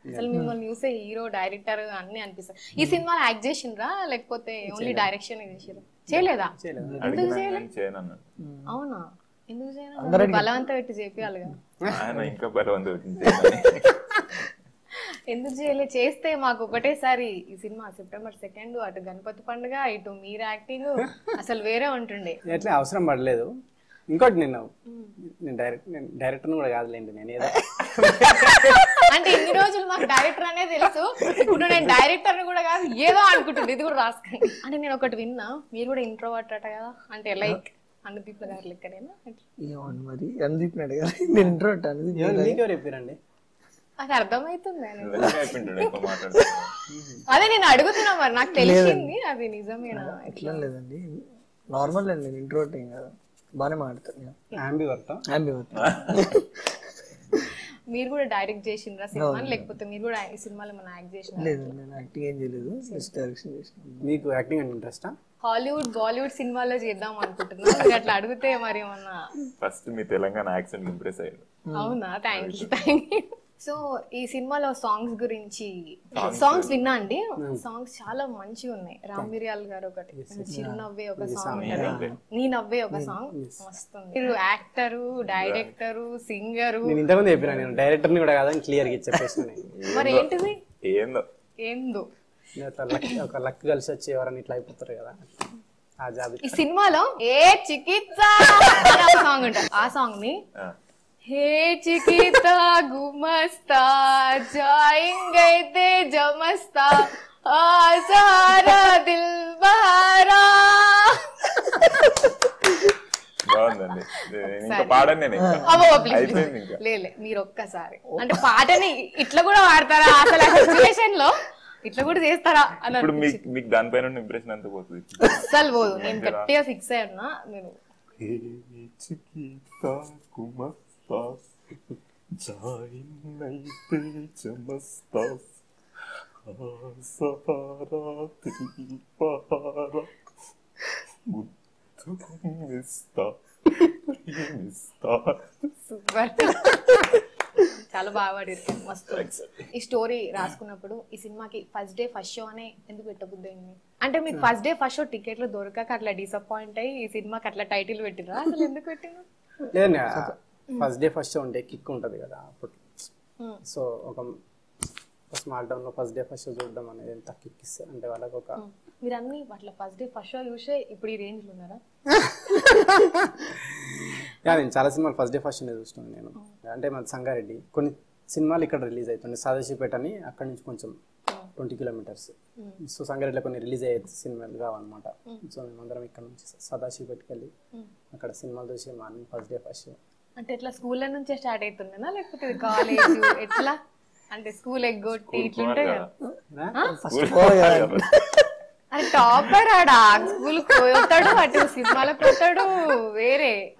అసలు మిమ్మల్ని చూసే హీరో డైరెక్టర్ అన్ని అనిపిస్తాయి ఈ సినిమాలో యాక్ట్ చేసిండ్రా లేకపోతే ఓన్లీ డైరెక్షన్ చేసిరా చేయలేదా చేయలేదు ఎందుకు చేయలేదు నేను చేయను అన్నాడు అవునా ఎందుకు చేయను బలవంత పెట్టి చేపియాలి కదా ఆయన ఇంకా బలవంతం అవుతుంది చేయమని. ఎందుకు చేయలే చేస్తే మాకు ఒకటేసారి ఈ సినిమా సెప్టెంబర్ సెకండ్ అటు గణపతి పండుగ ఇటు మీరు యాక్టింగ్ అసలు వేరే ఉంటుండే ఎట్లా అవసరం పడలేదు ఇంకోటి నేను నేను డైరెక్ట్ నేను డైరెక్టర్ కూడా కాదులేండి నేను ఏదో అంటే ఇన్ని రోజులు మాకు డైరెక్టర్ అనే తెలుసు ఇప్పుడు నేను డైరెక్టర్ కూడా కాదు ఏదో అనుకుంటుంది ఇది కూడా రాసుకోండి అంటే నేను ఒకటి విన్నా మీరు కూడా ఇంట్రోవర్ట్ అట కదా అంటే లైక్ అనుదీప్ గారు లెక్కనేనా ఏమని మరి అనుదీప్ అడిగారు నేను ఇంట్రో అనుదీప్ ఎవరు మీకెవరు చెప్పారండి అది అర్థమవుతుంది నిజంగా చెప్పింటాడు ఎక్కువ మాట్లాడుతున్నాడు అదే నేను అడుగుతున్నా మరి నాకు తెలిసింది అది నిజమేనా ఇట్లా లేదండి నార్మల్ అండి నేను ఇంట్రో ఏం కాదు బాగానే మాట్లాడతాను హ్యాంబీ వర్క్ హ్యాపీ మీరు కూడా డైరెక్ట్ చేసిండ్రా సినిమా లేకపోతే మీరు కూడా ఈ సినిమాలో ఏమైనా యాక్ట్ చేసిన లేదు నేను యాక్టింగ్ ఏం చేయలేదు జస్ట్ డైరెక్షన్ చేసిన మీకు యాక్టింగ్ అంటే ఇంట్రెస్టా హాలీవుడ్ బాలీవుడ్ సినిమాలో చేద్దాం అనుకుంటున్నా మీరు అట్లా అడిగితే మరి ఏమన్నా ఫస్ట్ మీ తెలంగాణ యాక్సెంట్ ఇంప్రెస్ అయ్యాడు అవునా thank you thank you so ఈ సినిమాలో సాంగ్స్ గురించి సాంగ్స్ విన్నా అండి సాంగ్స్ చాలా మంచిగా ఉన్నాయి రామ్ మిరియాల్ గారు ఒకటి చిరునవ్వే ఒక సాంగ్ ఉంటది నీ నవ్వే ఒక సాంగ్ వస్తుంది మీరు యాక్టరు డైరెక్టరు సింగరు నేను ఇంతకుముందు చెప్పినా నేను డైరెక్టర్ని కూడా కాదని క్లియర్గా చెప్పేసిన మరి ఏంటిది ఏందో ఏందో ఒక లక్ ఒక లక్ కలిసి వచ్చి ఎవరైనా ఇట్లా అయిపోతారు కదా ఆ జాబ్ ఈ సినిమాలో ఏ చికిత్స అనే ఒక సాంగ్ ఉంటుంది ఆ సాంగ్ ని ఆ. హే చికిత గుమస్తా జాయింగైతే జమస్తా ఆసారా దిల్ బహారా బాగుందండి నేను ఇంకా పాడను నేను ఇంకా అబ్బో, please, అయిపోయింది please. ఇంకా లే లే, మీరు ఒక్కసారి అంటే పాటని ఇట్లా కూడా వాడతారా అసలు సిచ్యువేషన్ లో ఇట్లా కూడా చేస్తారా అని ఇప్పుడు మీకు మీకు దానిపైన ఇంప్రెషన్ అంతా పోతుంది అస్సలు పోదు నేను గట్టిగా ఫిక్స్ అయి ఉన్నా మీరు హే చికితా కుమస్తా జాయినైతే చమస్తా ఆసహారా తిల్పహారా ముద్దుకుమిస్తా ప్రేమిస్తా సూపర్ చాలా బాగా పాడారు మస్తు ఈ స్టోరీ రాసుకున్నప్పుడు ఈ సినిమాకి ఫస్ట్ డే ఫస్ట్ షో అనే ఎందుకు పెట్టబుద్ది అయింది అంటే మీకు ఫస్ట్ డే ఫస్ట్ షో టికెట్లు దొరకక అట్లా డిసప్పాయింట్ అయ్యి ఈ సినిమాకి అట్లా టైటిల్ పెట్టిరా అసలు ఎందుకు పెట్టినా లేదు ఫస్ట్ డే ఫస్ట్ ఉంటే కిక్ ఉంటుంది కదా అప్పుడు Hmm. సో ఒక స్మాల్ టౌన్ లో ఫస్ట్ డే ఫస్ట్ చూడడం అనేది ఎంత కిక్ ఇస్తారు అంటే వాళ్ళకి ఒక మీరు అన్ని అట్లా ఫస్ట్ డే ఫస్ట్ షో చూసే ఇప్పుడు ఈ రేంజ్ లో ఉన్నారా యా, నేను చాలా సినిమాలు ఫస్ట్ డే ఫస్ట్ డే చూస్తున్నాను నేను అంటే మన సంగారెడ్డి కొన్ని సినిమాలు ఇక్కడ రిలీజ్ అవుతుంది సదాశివపేట అని అక్కడి నుంచి కొంచెం ట్వంటీ కిలోమీటర్స్ సో సంగారెడ్డిలో కొన్ని రిలీజ్ అయ్యే సినిమాలు కావన్నమాట సో మేమందరం ఇక్కడ నుంచి సదాశివపేటకి వెళ్ళి అక్కడ సినిమాలు చూసి మార్నింగ్ ఫస్ట్ డే ఫస్ట్ అంటే ఇట్లా స్కూల్ నుంచే స్టార్ట్ అవుతుండేనా లేకపోతే ఇది కాలేజ్ ఎట్లా అంటే స్కూల్ ఎగ్గొట్టి ఇట్లుంటాయి కదా ఫస్ట్ అరే టాపర్ ఆడా స్కూల్ పోతాడు అటు సినిమాలకు పోతాడు వేరే